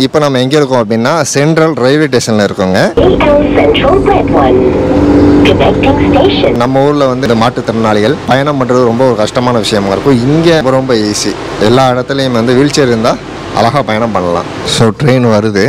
இப்போ நம்ம எங்கே இருக்கோம் அப்படின்னா சென்ட்ரல் ரயில்வே ஸ்டேஷனில் இருக்கோங்க AL Central Red One. Connecting station. நம்ம ஊரில் வந்து இந்த மாற்றுத்திறனாளிகள் பயணம் பண்ணுறது ரொம்ப ஒரு கஷ்டமான விஷயமா இருக்கும் இங்கே ரொம்ப ரொம்ப ஈஸி எல்லா இடத்துலையும் வந்து வீல் சேர் இருந்தால் அழகாக பயணம் பண்ணலாம் ஸோ ட்ரெயின் வருது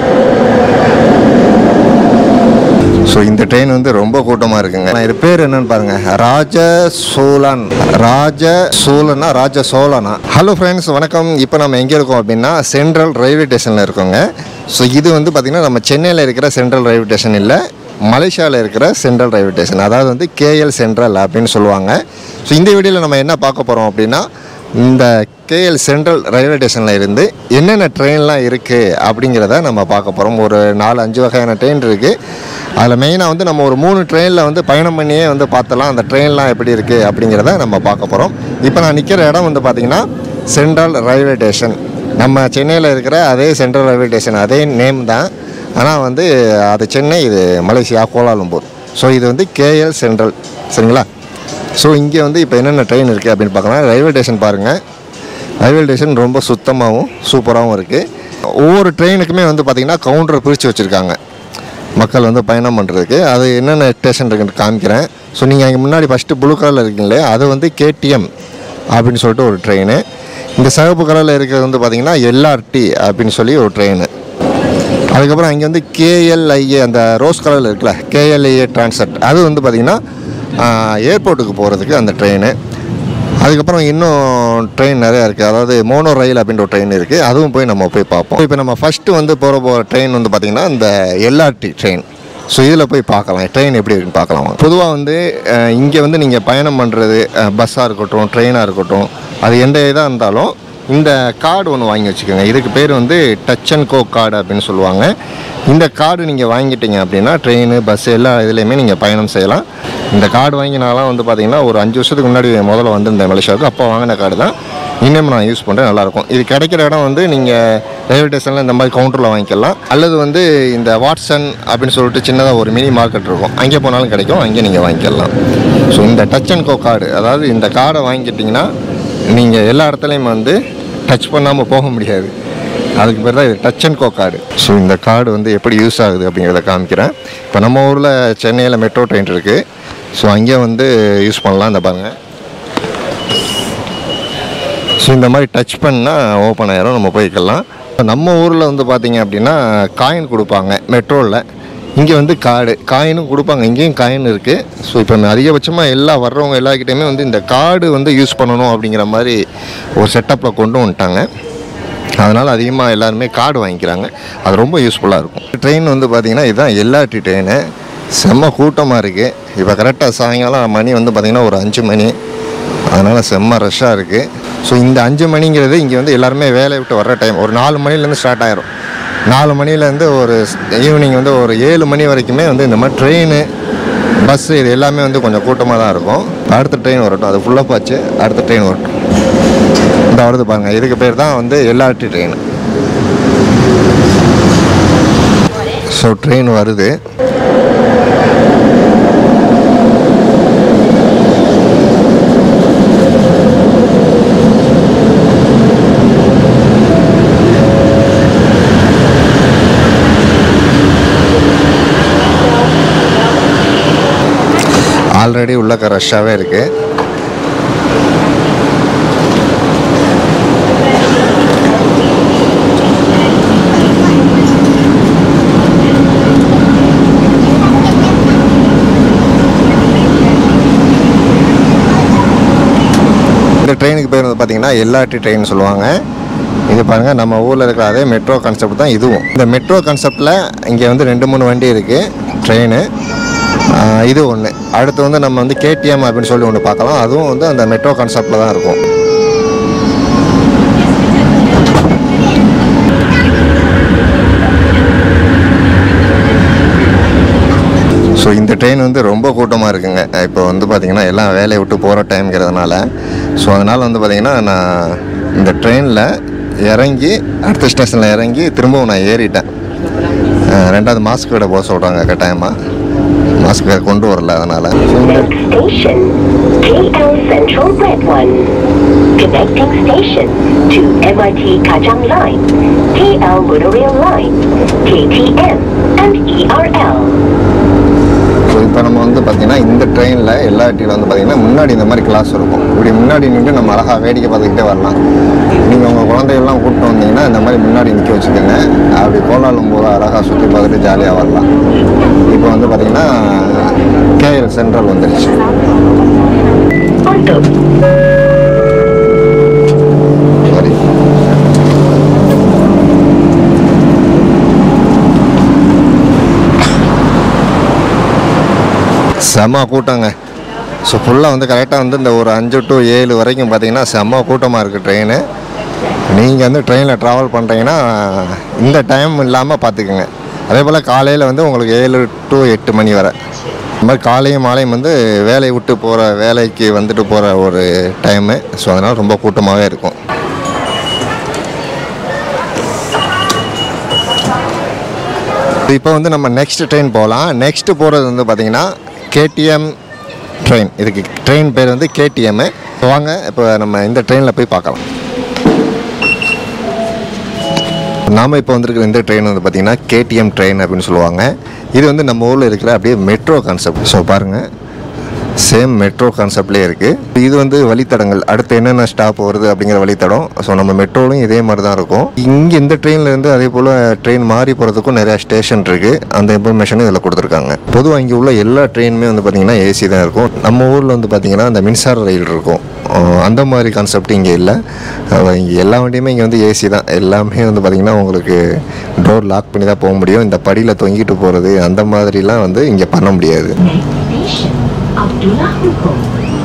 ஸோ இந்த ட்ரெயின் வந்து ரொம்ப கூட்டமாக இருக்குங்க நான் இது பேர் என்னன்னு பாருங்க ராஜ சோழன் ராஜ சோழனா ராஜ சோழனா ஹலோ ஃப்ரெண்ட்ஸ் வணக்கம் இப்போ நம்ம எங்கே இருக்கோம் அப்படின்னா சென்ட்ரல் ரயில்வே ஸ்டேஷனில் இருக்கோங்க ஸோ இது வந்து பார்த்திங்கன்னா நம்ம சென்னையில் இருக்கிற சென்ட்ரல் ரயில்வே ஸ்டேஷன் இல்லை மலேசியாவில் இருக்கிற சென்ட்ரல் ரயில்வே ஸ்டேஷன் அதாவது வந்து கேஎல் சென்ட்ரல் அப்படின்னு சொல்லுவாங்க ஸோ இந்த வீடியோவில் நம்ம என்ன பார்க்க போகிறோம் அப்படின்னா இந்த கேஎல் சென்ட்ரல் ரயில்வே ஸ்டேஷனில் இருந்து என்னென்ன ட்ரெயின்லாம் இருக்குது அப்படிங்கிறத நம்ம பார்க்க போகிறோம் ஒரு நாலு அஞ்சு வகையான ட்ரெயின் இருக்குது அதில் மெயினாக வந்து நம்ம ஒரு மூணு ட்ரெயினில் வந்து பயணம் பண்ணியே வந்து பார்த்தலாம் அந்த ட்ரெயின்லாம் எப்படி இருக்குது அப்படிங்கிறத நம்ம பார்க்க போகிறோம் இப்போ நான் நிற்கிற இடம் வந்து பார்த்திங்கன்னா சென்ட்ரல் ரயில்வே ஸ்டேஷன் நம்ம சென்னையில் இருக்கிற அதே சென்ட்ரல் ரயில்வே ஸ்டேஷன் அதே நேம் தான் ஆனால் வந்து அது சென்னை இது மலேசியா கோலாலம்பூர் ஸோ இது வந்து கேஎல் சென்ட்ரல் சரிங்களா ஸோ இங்கே வந்து இப்போ என்னென்ன ட்ரெயின் இருக்குது அப்படின்னு பார்க்கலாம் ரயில்வே ஸ்டேஷன் பாருங்கள் ரயில்வே ஸ்டேஷன் ரொம்ப சுத்தமாகவும் சூப்பராகவும் இருக்குது ஒவ்வொரு ட்ரெயினுக்குமே வந்து பார்த்திங்கன்னா கவுண்டரை பிரித்து வச்சுருக்காங்க மக்கள் வந்து பயணம் பண்ணுறதுக்கு அது என்னென்ன ஸ்டேஷன் இருக்குன்னு காமிக்கிறேன் ஸோ நீங்கள் அங்கே முன்னாடி ஃபஸ்ட்டு ப்ளூ கலரில் இருக்கீங்களே அது வந்து கேடிஎம் அப்படின்னு சொல்லிட்டு ஒரு ட்ரெயின் இந்த சிவப்பு கலரில் இருக்கிறது வந்து பார்த்திங்கன்னா எல்ஆர்டி அப்படின்னு சொல்லி ஒரு ட்ரெயின் அதுக்கப்புறம் அங்கே வந்து கேஎல்ஐஏ அந்த ரோஸ் கலரில் இருக்குல்ல கேஎல்ஐஏ டிரான்ஸ்ட் அது வந்து பார்த்திங்கன்னா ஏர்போர்ட்டுக்கு போகிறதுக்கு அந்த ட்ரெயின் அதுக்கப்புறம் இன்னும் ட்ரெயின் நிறையா இருக்குது அதாவது மோனோ ரயில் அப்படின்ற ஒரு ட்ரெயின் இருக்குது அதுவும் போய் நம்ம போய் பார்ப்போம் இப்போ நம்ம ஃபஸ்ட்டு வந்து போகிற போகிற ட்ரெயின் வந்து பார்த்திங்கன்னா இந்த எல்ஆர்டி ட்ரெயின் ஸோ இதில் போய் பார்க்கலாம் ட்ரெயின் எப்படி இருக்குன்னு பார்க்கலாம் பொதுவாக வந்து இங்கே வந்து நீங்கள் பயணம் பண்ணுறது பஸ்ஸாக இருக்கட்டும் ட்ரெயினாக இருக்கட்டும் அது எந்த இதாக இருந்தாலும் இந்த கார்டு ஒன்று வாங்கி வச்சுக்கோங்க இதுக்கு பேர் வந்து டச் அண்ட் கோ கார்டு அப்படின்னு சொல்லுவாங்க இந்த கார்டு நீங்கள் வாங்கிட்டீங்க அப்படின்னா ட்ரெயின் பஸ் எல்லா இதுலேயுமே நீங்கள் பயணம் செய்யலாம் இந்த கார்டு வாங்கினாலாம் வந்து பார்த்தீங்கன்னா ஒரு அஞ்சு வருஷத்துக்கு முன்னாடி முதல்ல வந்திருந்தேன் மலேசியாவுக்கு அப்போ வாங்கின கார்டு தான் இன்னும் நான் யூஸ் பண்ணுறேன் நல்லாயிருக்கும் இது கிடைக்கிற இடம் வந்து நீங்கள் ரயில்வே ஸ்டேஷனில் இந்த மாதிரி கவுண்டரில் வாங்கிக்கலாம் அல்லது வந்து இந்த வாட்ஸன் அப்படின்னு சொல்லிட்டு சின்னதாக ஒரு மினி மார்க்கெட் இருக்கும் அங்கே போனாலும் கிடைக்கும் அங்கே நீங்கள் வாங்கிக்கலாம் ஸோ இந்த டச் அண்ட் கோ கார்டு அதாவது இந்த கார்டை வாங்கிக்கிட்டிங்கன்னா நீங்கள் எல்லா இடத்துலையும் வந்து டச் பண்ணாமல் போக முடியாது அதுக்கு பேர் தான் இது touch and go card so இந்த கார்டு வந்து எப்படி யூஸ் ஆகுது அப்படிங்கிறத காமிக்கிறேன் இப்போ நம்ம ஊரில் சென்னையில் மெட்ரோ ட்ரெயின் இருக்குது ஸோ அங்கே வந்து யூஸ் பண்ணலாம் இந்த பாருங்க ஸோ இந்த மாதிரி டச் பண்ணால் ஓப்பன் ஆயிரும் நம்ம போய்க்கலாம் நம்ம ஊரில் வந்து பார்த்தீங்க அப்படின்னா காயின் கொடுப்பாங்க மெட்ரோவில் இங்கே வந்து கார்டு காயினும் கொடுப்பாங்க இங்கேயும் காயின் இருக்குது ஸோ இப்போ அதிகபட்சமாக எல்லா வர்றவங்க எல்லாருக்கிட்டையுமே வந்து இந்த கார்டு வந்து யூஸ் பண்ணணும் அப்படிங்கிற மாதிரி ஒரு செட்டப்பில் கொண்டு வந்துட்டாங்க அதனால் அதிகமாக எல்லாருமே கார்டு வாங்கிக்கிறாங்க அது ரொம்ப யூஸ்ஃபுல்லாக இருக்கும் ட்ரெயின் வந்து பார்த்திங்கன்னா இதுதான் எல்ஆர்டி ட்ரெயின் செம்ம கூட்டமாக இருக்குது இப்போ கரெக்டாக சாயங்காலம் மணி வந்து பார்த்திங்கன்னா ஒரு அஞ்சு மணி அதனால் செம்ம ரஷ்ஷாக இருக்குது ஸோ இந்த அஞ்சு மணிங்கிறது இங்கே வந்து எல்லாருமே வேலையை விட்டு வர்ற டைம் ஒரு நாலு மணிலேருந்து ஸ்டார்ட் ஆயிரும் நாலு மணிலேருந்து ஒரு ஈவினிங் வந்து ஒரு ஏழு மணி வரைக்குமே வந்து இந்த மாதிரி ட்ரெயின் பஸ்ஸு இது எல்லாமே வந்து கொஞ்சம் கூட்டமாக தான் இருக்கும் அடுத்த ட்ரெயின் வரட்டும் அது ஃபுல்லாக போச்சு அடுத்த ட்ரெயின் வரட்டும் இந்த வருது பாருங்கள் இதுக்கு பேர் தான் வந்து எல்ஆர்டி ட்ரெயின் ஸோ ட்ரெயின் வருது ஆல்ரெடி உள்ளக்க ரஷ்ஷாகவே இருக்குது இந்த ட்ரெயினுக்கு பேர் வந்து பார்த்தீங்கன்னா எல்ஆர்டி ட்ரெயின் சொல்லுவாங்க இது பாருங்கள் நம்ம ஊரில் இருக்கிற அதே மெட்ரோ கான்செப்ட் தான் இதுவும் இந்த மெட்ரோ கான்செப்டில் இங்கே வந்து ரெண்டு மூணு வண்டி இருக்குது ட்ரெயின் இது ஒன்று அடுத்து வந்து நம்ம வந்து கேடிஎம் அப்படின்னு சொல்லி ஒன்று பார்க்கலாம் அதுவும் வந்து அந்த மெட்ரோ கான்செப்டில் தான் இருக்கும் ஸோ இந்த ட்ரெயின் வந்து ரொம்ப கூட்டமாக இருக்குங்க இப்போ வந்து பார்த்திங்கன்னா எல்லாம் வேலையை விட்டு போகிற டைம்ங்கிறதுனால ஸோ அதனால் வந்து பார்த்திங்கன்னா நான் இந்த ட்ரெயினில் இறங்கி அடுத்த ஸ்டேஷனில் இறங்கி திரும்பவும் நான் ஏறிட்டேன் அஹ் ரெண்டாவது மாஸ்க் விட போக சொல்கிறாங்க கட்டாயமாக மாஸ்க் கொண்டு வரல அதனால் Next station, KL Central Red 1. Connecting station to MRT Kajang Line, KL Monorail Line, KTM, and ERL. So இப்போ நம்ம வந்து பார்த்திங்கன்னா இந்த ட்ரெயினில் எல்லா இடத்துல வந்து பார்த்திங்கன்னா முன்னாடி இந்த மாதிரி கிளாஸ் இருக்கும் இப்படி முன்னாடி நின்று நம்ம அழகாக வேடிக்கை பார்த்துக்கிட்டே வரலாம் நீங்கள் உங்கள் குழந்தைகள்லாம் கூப்பிட்டு வந்தீங்கன்னா இந்த மாதிரி முன்னாடி நிற்க வச்சுக்கோங்க அப்படி கோலாலும் போது அழகாக சுற்றி பார்த்துட்டு ஜாலியாக வரலாம் இப்போ வந்து பார்த்திங்கன்னா கேஎல் சென்ட்ரல் வந்துருச்சு Auto. சரி செம்ம கூட்டங்க ஸோ ஃபுல்லாக வந்து கரெக்டாக வந்து இந்த ஒரு அஞ்சு டு ஏழு வரைக்கும் பார்த்தீங்கன்னா செம்ம கூட்டமாக இருக்குது ட்ரெயின் நீங்கள் வந்து ட்ரெயினில் ட்ராவல் பண்ணுறீங்கன்னா இந்த டைம் இல்லாமல் பார்த்துக்குங்க அதே போல் காலையில் வந்து உங்களுக்கு ஏழு டு எட்டு மணி வரை இந்த மாதிரி காலையும் மாலையும் வந்து வேலையை விட்டு போகிற வேலைக்கு வந்துட்டு போகிற ஒரு டைமு ஸோ அதனால் ரொம்ப கூட்டமாகவே இருக்கும் இப்போ வந்து நம்ம நெக்ஸ்ட் ட்ரெயின் போகலாம் நெக்ஸ்ட் போகிறது வந்து பார்த்திங்கன்னா கேடிஎம் ட்ரெயின் இதுக்கு ட்ரெயின் பேர் வந்து கேடிஎம்மு வாங்க இப்போ நம்ம இந்த ட்ரெயினில் போய் பார்க்கலாம் நாம் இப்போ வந்திருக்கிற இந்த ட்ரெயின் வந்து பார்த்திங்கன்னா கேடிஎம் ட்ரெயின் அப்படின்னு சொல்லுவாங்க இது வந்து நம்ம ஊரில் இருக்கிற அப்படியே மெட்ரோ கான்செப்ட் ஸோ பாருங்கள் சேம் மெட்ரோ கான்செப்ட்லேயே இருக்குது இது வந்து வழித்தடங்கள் அடுத்து என்னென்ன ஸ்டாப் வருது அப்படிங்கிற வழித்தடம் ஸோ நம்ம மெட்ரோலையும் இதே மாதிரி தான் இருக்கும் இங்கே இந்த ட்ரெயினில் இருந்து அதே போல் ட்ரெயின் மாறி போகிறதுக்கும் நிறையா ஸ்டேஷன் இருக்குது அந்த இன்ஃபர்மேஷனும் இதில் கொடுத்துருக்காங்க பொதுவாக இங்கே உள்ள எல்லா ட்ரெயினுமே வந்து பார்த்திங்கன்னா ஏசி தான் இருக்கும் நம்ம ஊரில் வந்து பார்த்திங்கன்னா அந்த மின்சார ரயில் இருக்கும் அஹ் அந்த மாதிரி கான்செப்ட் இங்கே இல்லை இங்கே எல்லா வண்டியுமே இங்கே வந்து ஏசி தான் எல்லாமே வந்து பார்த்திங்கன்னா உங்களுக்கு டோர் லாக் பண்ணி தான் போக முடியும் இந்த படியில் தொங்கிட்டு போகிறது அந்த மாதிரிலாம் வந்து இங்கே பண்ண முடியாது Next station, Abdullah Hukum.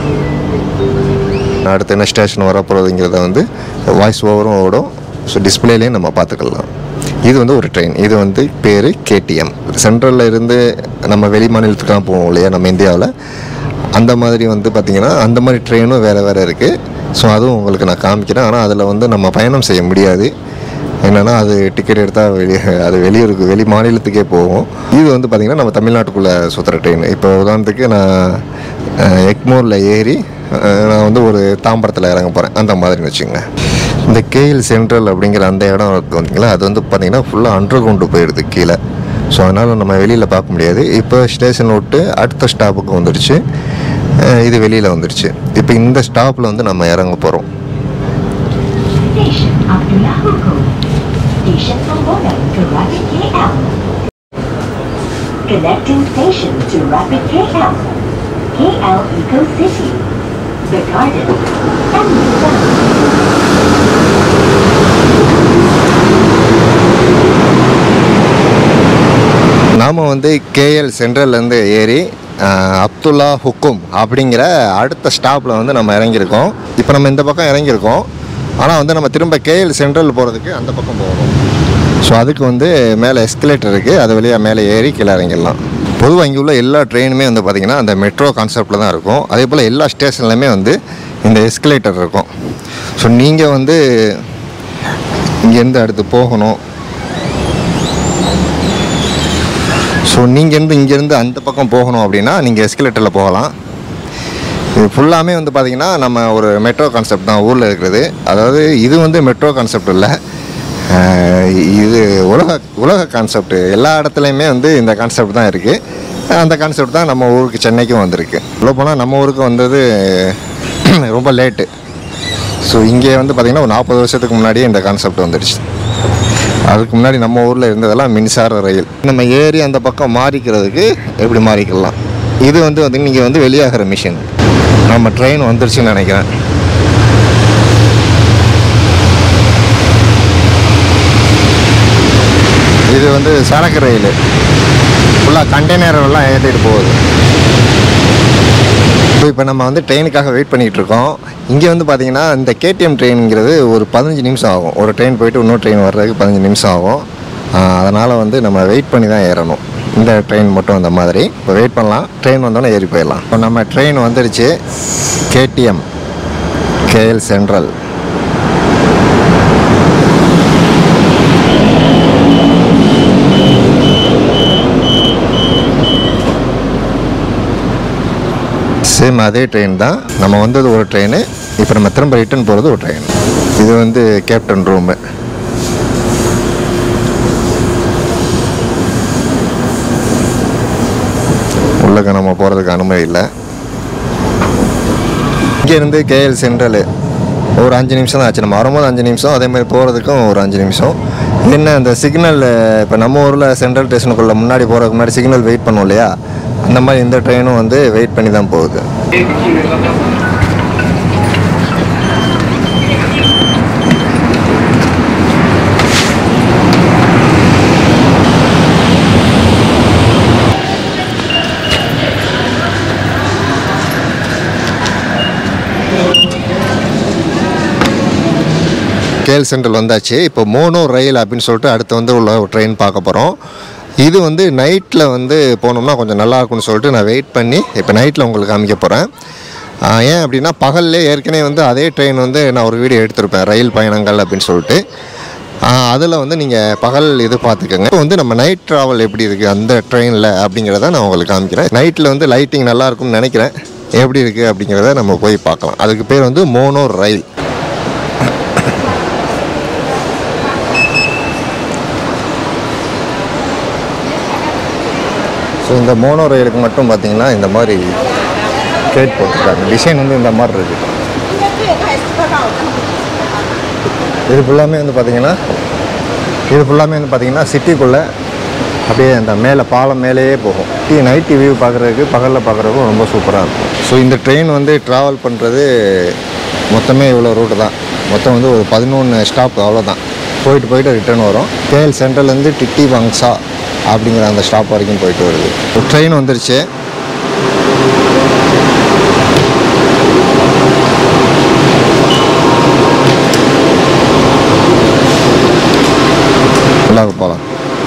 அடுத்து என்ன ஸ்டேஷன் வரப்போகிறதுங்கிறத வந்து வாய்ஸ் ஓவரும் ஓடும் ஸோ டிஸ்பிளேலையும் நம்ம பார்த்துக்கலாம் இது வந்து ஒரு ட்ரெயின் இது வந்து பேர் கேடிஎம் சென்ட்ரலில் இருந்து நம்ம வெளி மாநிலத்துக்குலாம் போவோம் இல்லையா நம்ம இந்தியாவில் அந்த மாதிரி வந்து பார்த்திங்கன்னா அந்த மாதிரி ட்ரெயினும் வேறு வேறு இருக்குது ஸோ அதுவும் உங்களுக்கு நான் காமிக்கிறேன் ஆனால் அதில் வந்து நம்ம பயணம் செய்ய முடியாது என்னென்னா அது டிக்கெட் எடுத்தால் வெளியே அது வெளியூருக்கு வெளி மாநிலத்துக்கே போகும் இது வந்து பார்த்திங்கன்னா நம்ம தமிழ்நாட்டுக்குள்ளே சுற்றுற ட்ரெயின் இப்போ உதாரணத்துக்கு நான் அஹ், எக்மோரில் ஏறி அஹ், நான் வந்து ஒரு தாம்பரத்தில் இறங்க போகிறேன் அந்த மாதிரி வச்சுங்க இந்த கேஎல் சென்ட்ரல் அப்படிங்கிற அந்த இடம் இருக்கு வந்தீங்களா அது வந்து பார்த்திங்கன்னா ஃபுல்லாக அண்டர் கிரவுண்டு போயிடுது கீழே ஸோ அதனால் நம்ம வெளியில் பார்க்க முடியாது இப்போ ஸ்டேஷன் விட்டு அடுத்த ஸ்டாப்புக்கு வந்துடுச்சு அஹ், இது வெளியில் வந்துடுச்சு இப்போ இந்த ஸ்டாப்பில் வந்து நம்ம இறங்க போகிறோம் Station Abdullah Hukum. Station Sambono to Rapid KL. Connecting station to Rapid KL. KL Eco City. The Garden. And Museum. நாம் வந்து கேஎல் சென்ட்ரல்லேருந்து ஏறி அஹ், அப்துல்லா ஹுக்கும் அப்படிங்கிற அடுத்த ஸ்டாப்பில் வந்து நம்ம இறங்கியிருக்கோம் இப்போ நம்ம இந்த பக்கம் இறங்கியிருக்கோம் ஆனால் வந்து நம்ம திரும்ப கேஎல் சென்ட்ரல் போகிறதுக்கு அந்த பக்கம் போகணும் ஸோ அதுக்கு வந்து மேலே எஸ்கலேட்டர் இருக்குது அது வழியாக மேலே ஏறி கீழே இறங்கிடலாம் பொதுவாக இங்கே உள்ள எல்லா ட்ரெயினுமே வந்து பார்த்திங்கன்னா அந்த மெட்ரோ கான்செப்டில் தான் இருக்கும் அதே போல் எல்லா ஸ்டேஷன்லையுமே வந்து இந்த எஸ்கலேட்டர் இருக்கும் ஸோ நீங்கள் வந்து இங்கேருந்து அடுத்து போகணும் ஸோ நீங்கேருந்து இங்கேருந்து அந்த பக்கம் போகணும் அப்படின்னா நீங்கள் எஸ்கலேட்டரில் போகலாம் இது ஃபுல்லாமே வந்து பார்த்தீங்கன்னா நம்ம ஒரு மெட்ரோ கான்செப்ட் தான் ஊரில் இருக்கிறது அதாவது இது வந்து மெட்ரோ கான்செப்ட் இல்லை அஹ் இது உலக உலக கான்செப்ட் எல்லா இடத்துலையுமே வந்து இந்த கான்செப்ட் தான் இருக்குது அந்த கான்செப்ட் தான் நம்ம ஊருக்கு சென்னைக்கும் வந்திருக்கு சொல்ல போனால் நம்ம ஊருக்கு வந்தது ரொம்ப லேட்டு ஸோ இங்கே வந்து பார்த்திங்கன்னா ஒரு நாற்பது வருஷத்துக்கு முன்னாடியே இந்த கான்செப்ட் வந்துடுச்சு அதுக்கு முன்னாடி நம்ம ஊரில் இருந்ததெல்லாம் மின்சார ரயில் நம்ம ஏறி அந்த பக்கம் மாறிக்கிறதுக்கு எப்படி மாறிக்கலாம் இது வந்து வந்து நீங்கள் வந்து வெளியாகிற மிஷின் நம்ம ட்ரெயின் வந்துருச்சுன்னு நினைக்கிறேன் இது வந்து சரக்கு ரயில் ஃபுல்லாக கண்டெய்னர் எல்லாம் ஏற்றிட்டு போகுது இப்போ நம்ம வந்து ட்ரெயினுக்காக வெயிட் பண்ணிகிட்டு இருக்கோம் இங்கே வந்து பார்த்தீங்கன்னா இந்த கேடிஎம் ட்ரெயினுங்கிறது ஒரு பதினஞ்சு நிமிஷம் ஆகும் ஒரு ட்ரெயின் போயிட்டு இன்னொரு ட்ரெயின் வர்றதுக்கு பதினஞ்சு நிமிஷம் ஆகும் அதனால் வந்து நம்ம வெயிட் பண்ணி தான் ஏறணும் இந்த ட்ரெயின் மட்டும் அந்த மாதிரி இப்போ வெயிட் பண்ணலாம் ட்ரெயின் வந்தோன்னே ஏறி போயிடலாம் இப்போ நம்ம ட்ரெயின் வந்துடுச்சு கேடிஎம் கேஎல் சென்ட்ரல் சேம் அதே ட்ரெயின் தான் நம்ம வந்தது ஒரு ட்ரெயின் இப்போ நம்ம திரும்ப ரிட்டர்ன் போகிறது ஒரு ட்ரெயின் இது வந்து கேப்டன் ரூமு உள்ளக்க நம்ம போகிறதுக்கு அனுமதி இல்லை இங்கேருந்து கேஎல் சென்ட்ரலு ஒரு அஞ்சு நிமிஷம் தான் ஆச்சு நம்ம வரும்போது அஞ்சு நிமிஷம் அதே மாதிரி போகிறதுக்கும் ஒரு அஞ்சு நிமிஷம் என்ன அந்த சிக்னல் இப்போ நம்ம ஊரில் சென்ட்ரல் ஸ்டேஷனுக்குள்ளே முன்னாடி போகிறதுக்கு முன்னாடி சிக்னல் வெயிட் பண்ணுவோம் இல்லையா அந்த மாதிரி இந்த ட்ரெயினும் வந்து வெயிட் பண்ணி தான் போகுது கேஎல் சென்ட்ரல் வந்தாச்சு இப்போ மோனோ ரயில் அப்படின்னு சொல்லிட்டு அடுத்து வந்து உள்ள ஒரு ட்ரெயின் பார்க்க போகிறோம் இது வந்து நைட்டில் வந்து போனோம்னா கொஞ்சம் நல்லா இருக்கும்னு சொல்லிட்டு நான் வெயிட் பண்ணி இப்போ நைட்டில் உங்களுக்கு காமிக்க போகிறேன் ஏன் அப்படின்னா பகல்லே ஏற்கனவே வந்து அதே ட்ரெயின் வந்து நான் ஒரு வீடியோ எடுத்திருப்பேன் ரயில் பயணங்கள் அப்படின்னு சொல்லிட்டு அதில் வந்து நீங்கள் பகல் இது பார்த்துக்கோங்க இப்போ வந்து நம்ம நைட் ட்ராவல் எப்படி இருக்குது அந்த ட்ரெயினில் அப்படிங்கிறத நான் உங்களுக்கு காமிக்கிறேன் நைட்டில் வந்து லைட்டிங் நல்லா இருக்கும்னு நினைக்கிறேன் எப்படி இருக்குது அப்படிங்கிறத நம்ம போய் பார்க்கலாம் அதுக்கு பேர் வந்து மோனோ ரயில் ஸோ இந்த மோனோ ரயிலுக்கு மட்டும் பார்த்தீங்கன்னா இந்த மாதிரி கேட் போட்டிருக்காங்க டிசைன் வந்து இந்த மாதிரி இருக்குது இது ஃபுல்லாமே வந்து பார்த்தீங்கன்னா இது ஃபுல்லாமே வந்து பார்த்தீங்கன்னா சிட்டிக்குள்ளே அப்படியே அந்த மேலே பாலம் மேலேயே போகும் டீ நைட்டு வியூ பார்க்குறதுக்கு பகலில் பார்க்குறதுக்கும் ரொம்ப சூப்பராக இருக்கும் ஸோ இந்த ட்ரெயின் வந்து ட்ராவல் பண்ணுறது மொத்தமே இவ்வளோ ரூட்டு தான் மொத்தம் வந்து ஒரு பதினொன்று ஸ்டாப் அவ்வளோதான் போயிட்டு போயிட்டு ரிட்டர்ன் வரும் கேஎல் சென்ட்ரல்லேருந்து டிட்டி வங்ஸா அப்படிங்கிற அந்த ஸ்டாப் வரைக்கும் போயிட்டு வருது ட்ரெயின் வந்துருச்சு நல்லா போகலாம்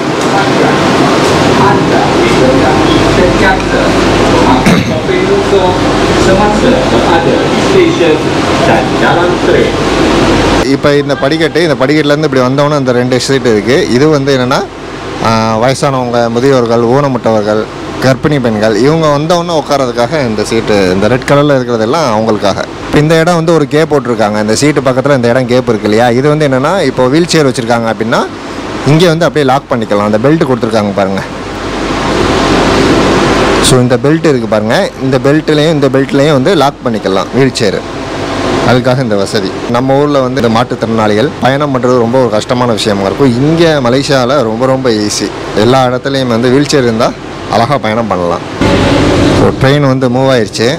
Anda tercatat maka Kopenuko semasa berada di stesen dan dalam tren. இப்போ இந்த படிக்கட்டு இந்த படிக்கட்டுலேருந்து இப்படி வந்தோன்னே இந்த ரெண்டு சீட்டு இருக்குது இது வந்து என்னென்னா வயசானவங்க முதியோர்கள் ஊனமுட்டவர்கள் கர்ப்பிணி பெண்கள் இவங்க வந்தவொன்னே உட்காரதுக்காக இந்த சீட்டு இந்த ரெட் கலரில் இருக்கிறதெல்லாம் அவங்களுக்காக இப்போ இந்த இடம் வந்து ஒரு கேப் போட்டிருக்காங்க இந்த சீட்டு பக்கத்தில் இந்த இடம் கேப் இருக்கு இல்லையா இது வந்து என்னென்னா இப்போ வீல் சேர் வச்சுருக்காங்க அப்படின்னா இங்கே வந்து அப்படியே லாக் பண்ணிக்கலாம் அந்த பெல்ட் கொடுத்துருக்காங்க பாருங்கள் ஸோ இந்த பெல்ட் இருக்குது பாருங்கள் இந்த பெல்ட்லேயும் இந்த பெல்ட்லேயும் வந்து லாக் பண்ணிக்கலாம் வீல் சேரு அதுக்காக இந்த வசதி நம்ம ஊரில் வந்து இந்த மாற்றுத்திறனாளிகள் பயணம் பண்ணுறது ரொம்ப ஒரு கஷ்டமான விஷயமா இருக்கும் இங்கே மலேசியாவில் ரொம்ப ரொம்ப ஈஸி எல்லா இடத்துலையும் வந்து வீல் சேர் இருந்தால் அழகாக பயணம் பண்ணலாம் ஸோ ட்ரெயின் வந்து மூவ் ஆயிடுச்சு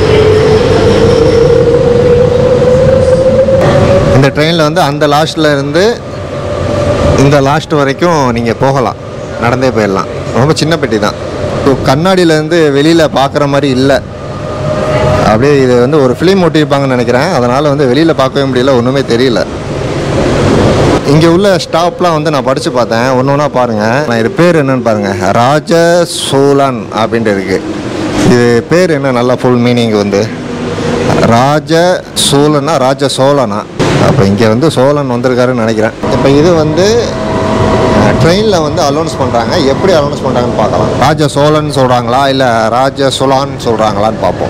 இந்த ட்ரெயினில் வந்து அந்த லாஸ்ட்டில் இருந்து இந்த லாஸ்ட் வரைக்கும் நீங்கள் போகலாம் நடந்தே போயிடலாம் ரொம்ப சின்ன பெட்டி தான் ஸோ கண்ணாடியிலேருந்து வெளியில் பார்க்குற மாதிரி இல்லை அப்படியே இது வந்து ஒரு ஃபிலிம் ஒட்டியிருப்பாங்கன்னு நினைக்கிறேன் அதனால் வந்து வெளியில் பார்க்கவே முடியல ஒன்றுமே தெரியல இங்கே உள்ள ஸ்டாப்லாம் வந்து நான் படித்து பார்த்தேன் ஒன்று ஒன்றா பாருங்கள் நான் இது பேர் என்னன்னு பாருங்கள் ராஜ சோழன் அப்படின்ட்டு இருக்குது இது பேர் என்ன நல்லா ஃபுல் மீனிங் வந்து ராஜ சோழனா ராஜ சோழனா அப்போ இங்கே வந்து சோழன் வந்திருக்காருன்னு நினைக்கிறேன் இப்போ இது வந்து ட்ரெயினில் வந்து அலௌன்ஸ் பண்ணுறாங்க எப்படி அலௌன்ஸ் பண்ணுறாங்கன்னு பார்க்கலாம் ராஜ சோழன் சொல்கிறாங்களா இல்லை ராஜ சுலான் சொல்கிறாங்களான்னு பார்ப்போம்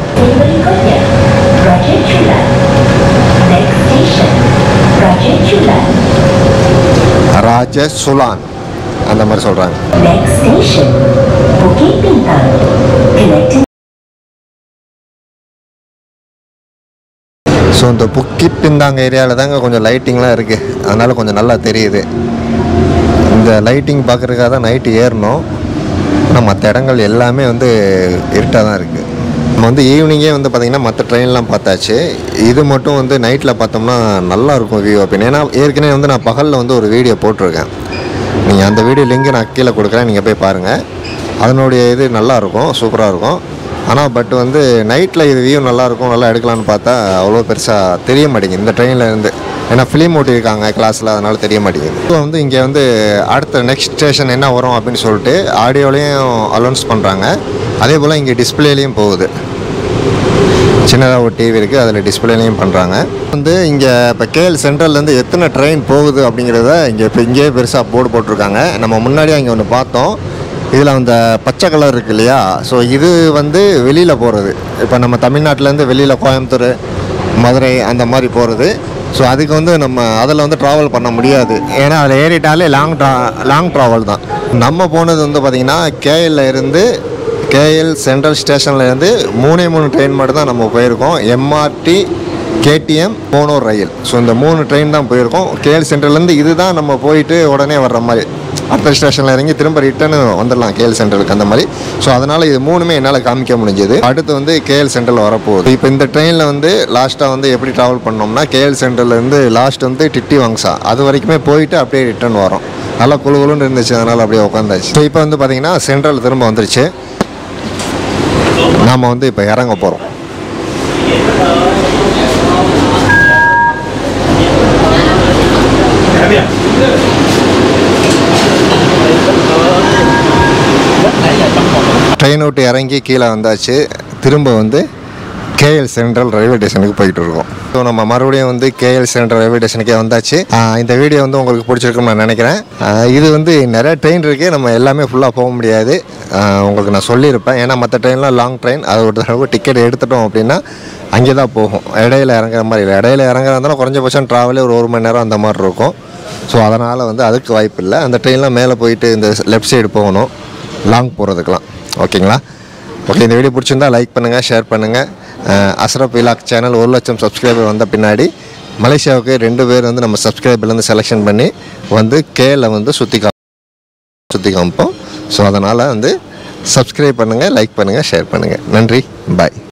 Berikutnya, Raja Chulan. Next station, Raja Chulan. ராஜ சுலான் அந்த மாதிரி சொல்கிறாங்க Next station, Bukit Bintang. Connecting so இந்த புக்கி பிந்தாங்க ஏரியாவில் தாங்க கொஞ்சம் லைட்டிங்லாம் இருக்குது அதனால் கொஞ்சம் நல்லா தெரியுது இந்த லைட்டிங் பார்க்குறதுக்காக தான் நைட்டு ஏறணும் ஆனால் மற்ற இடங்கள் எல்லாமே வந்து இருட்டாக தான் இருக்குது நம்ம வந்து ஈவினிங்கே வந்து பார்த்திங்கன்னா மற்ற ட்ரெயின்லாம் பார்த்தாச்சு இது மட்டும் வந்து நைட்டில் பார்த்தோம்னா நல்லா இருக்கும் வியூ அப்படின்னு ஏன்னா ஏற்கனவே வந்து நான் பகலில் வந்து ஒரு வீடியோ போட்டிருக்கேன் நீங்கள் அந்த வீடியோ லிங்க் நான் கீழே கொடுக்குறேன் நீங்கள் போய் பாருங்கள் அதனுடைய இது நல்லா இருக்கும் சூப்பராக இருக்கும் ஆனால் பட் வந்து நைட்டில் இது வியூ நல்லா இருக்கும் நல்லா எடுக்கலாம்னு பார்த்தா அவ்வளோ பெருசாக தெரிய மாட்டேங்குது இந்த ட்ரெயினில் இருந்து ஏன்னா ஃபிலிம் ஓட்டியிருக்காங்க கிளாஸில் அதனால் தெரிய மாட்டேங்குது இப்போ வந்து இங்கே வந்து அடுத்த நெக்ஸ்ட் ஸ்டேஷன் என்ன வரும் அப்படின்னு சொல்லிட்டு ஆடியோலையும் அலௌன்ஸ் பண்ணுறாங்க அதே போல் இங்கே டிஸ்பிளேலையும் போகுது சின்னதாக ஒரு டிவி இருக்குது அதில் டிஸ்பிளேலையும் பண்ணுறாங்க வந்து இங்கே இப்போ கேஎல் சென்ட்ரல்லேருந்து எத்தனை ட்ரெயின் போகுது அப்படிங்கிறத இங்கே இப்போ இங்கேயே பெருசாக போர்டு போட்டிருக்காங்க நம்ம முன்னாடியே இங்கே ஒன்று பார்த்தோம் இதில் அந்த பச்சை கலர் இருக்கு இல்லையா ஸோ இது வந்து வெளியில் போகிறது இப்போ நம்ம தமிழ்நாட்டிலேருந்து வெளியில் கோயம்புத்தூர் மதுரை அந்த மாதிரி போகிறது ஸோ அதுக்கு வந்து நம்ம அதில் வந்து ட்ராவல் பண்ண முடியாது ஏன்னா அதில் ஏறிட்டாலே லாங் ட்ரா லாங் ட்ராவல் தான் நம்ம போனது வந்து பார்த்திங்கன்னா கேஎல்ல இருந்து கேஎல் சென்ட்ரல் ஸ்டேஷனில் இருந்து மூணே மூணு ட்ரெயின் மட்டும் தான் நம்ம போயிருக்கோம் எம்ஆர்டி கேடிஎம் போனோர் ரயில் ஸோ இந்த மூணு ட்ரெயின் தான் போயிருக்கோம் கேஎல் சென்ட்ரல்லேருந்து இதுதான் நம்ம போயிட்டு உடனே வர்ற மாதிரி அடுத்த ஸ்டேஷனில் இறங்கி திரும்ப ரிட்டர்ன் வந்துடலாம் கேஎல் சென்ட்ரலுக்கு அந்த மாதிரி ஸோ அதனால் இது மூணுமே என்னால் காமிக்க முடிஞ்சது அடுத்து வந்து கேஎல் சென்ட்ரல் வரப்போகுது இப்போ இந்த ட்ரெயினில் வந்து லாஸ்ட்டாக வந்து எப்படி ட்ராவல் பண்ணோம்னா கேஎல் சென்ட்ரல்லேருந்து லாஸ்ட் வந்து டிட்டி வாங்ஸா அது வரைக்குமே போயிட்டு அப்படியே ரிட்டர்ன் வரோம் நல்லா குழு குழுன்னு இருந்துச்சு அதனால் அப்படியே உட்காந்தாச்சு ஸோ இப்போ வந்து பார்த்தீங்கன்னா சென்ட்ரல் திரும்ப வந்துருச்சு நாம் வந்து இப்போ இறங்க போகிறோம் ட்ரெயின் விட்டு இறங்கி கீழே வந்தாச்சு திரும்ப வந்து கேஎல் சென்ட்ரல் ரயில்வே ஸ்டேஷனுக்கு போயிட்டு இருக்கோம் ஸோ நம்ம மறுபடியும் வந்து கேஎல் சென்ட்ரல் ரயில்வே ஸ்டேஷனுக்கே வந்தாச்சு ஆஹ் இந்த வீடியோ வந்து உங்களுக்கு பிடிச்சிருக்குன்னு நான் நினைக்கிறேன் ஆஹ் இது வந்து நிறைய ட்ரெயின் இருக்குது நம்ம எல்லாமே ஃபுல்லாக போக முடியாது ஆஹ் உங்களுக்கு நான் சொல்லியிருப்பேன் ஏன்னா மற்ற ட்ரெயின்லாம் லாங் ட்ரெயின் அது ஒரு தடவை டிக்கெட் எடுத்துட்டோம் அப்படின்னா அங்கே தான் போகும் இடையில இறங்குற மாதிரி இல்லை இடையில இறங்குறதுனால குறைஞ்சபட்சம் ட்ராவலே ஒரு ஒரு மணி நேரம் அந்த மாதிரி இருக்கும் ஸோ அதனால் வந்து அதுக்கு வாய்ப்பு இல்லை அந்த ட்ரெயின்லாம் மேலே போயிட்டு இந்த லெஃப்ட் சைடு போகணும் லாங் போகிறதுக்கெலாம் ஓகேங்களா ஓகே இந்த வீடியோ பிடிச்சிருந்தா லைக் பண்ணுங்கள் ஷேர் பண்ணுங்கள் அஸ்ரப் விலாக் சேனல் ஒரு லட்சம் சப்ஸ்கிரைபர் வந்த பின்னாடி மலேசியாவுக்கு ரெண்டு பேர் வந்து நம்ம சப்ஸ்கிரைபர்லேருந்து செலெக்ஷன் பண்ணி வந்து கேல வந்து சுற்றி கா சுற்றி காமிப்போம் ஸோ அதனால் வந்து சப்ஸ்கிரைப் பண்ணுங்கள் லைக் பண்ணுங்கள் ஷேர் பண்ணுங்கள் நன்றி பாய்